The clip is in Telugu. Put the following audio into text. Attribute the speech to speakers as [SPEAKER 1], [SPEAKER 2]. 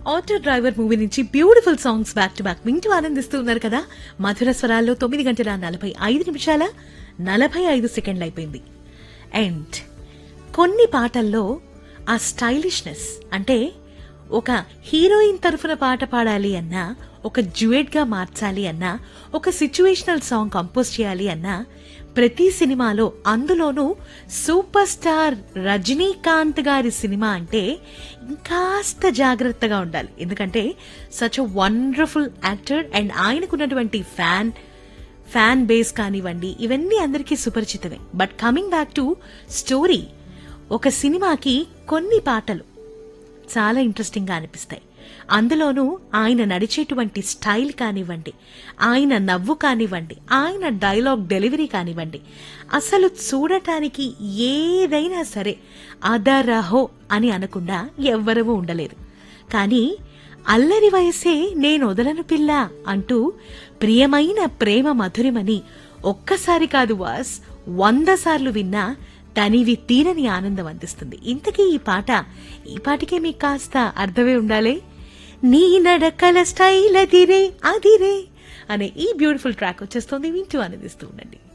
[SPEAKER 1] ఆటో డ్రైవర్ మూవీ నుంచి beautiful songs back to back వింటూ ఆనందిస్తూ ఉన్నారు కదా మధుర స్వరాల్లో తొమ్మిది గంటల నలభై ఐదు నిమిషాల నలభై ఐదు సెకండ్లు అయిపోయింది అండ్ కొన్ని పాటల్లో ఆ స్టైలిష్నెస్ అంటే ఒక హీరోయిన్ తరఫున పాట పాడాలి అన్నా ఒక డ్యూయట్ గా మార్చాలి అన్నా ఒక సిచ్యువేషనల్ సాంగ్ కంపోజ్ చేయాలి అన్నా ప్రతి సినిమాలో అందులోనూ సూపర్ స్టార్ రజనీకాంత్ గారి సినిమా అంటే ఇంకాస్త జాగ్రత్తగా ఉండాలి ఎందుకంటే సచ్ వండర్ఫుల్ యాక్టర్ అండ్ ఆయనకున్నటువంటి ఫ్యాన్ ఫ్యాన్ బేస్ కానివ్వండి ఇవన్నీ అందరికీ సుపరిచితమే but coming back to story ఒక సినిమాకి కొన్ని పాటలు చాలా ఇంట్రెస్టింగ్ గా అనిపిస్తాయి అందులోనూ ఆయన నడిచేటువంటి స్టైల్ కానివ్వండి ఆయన నవ్వు కానివ్వండి ఆయన డైలాగ్ డెలివరీ కానివ్వండి అసలు చూడటానికి ఏదైనా సరే అదరహో అని అనకుండా ఎవ్వరూ ఉండలేరు కానీ అల్లరి వయసే నేను వదలను పిల్ల అంటూ ప్రియమైన ప్రేమ మధురిమని ఒక్కసారి కాదు వాస్ వంద సార్లు విన్నా తనివి తీరని ఆనందం అందిస్తుంది ఇంతకీ ఈ పాట ఈ పాటికే మీకు కాస్త అర్థమే ఉండాలి నీ నడకల స్టైల్ అదిరే అదిరే అనే ఈ బ్యూటిఫుల్ ట్రాక్ వచ్చేస్తుంది వింటూ ఆనందిస్తూ ఉండండి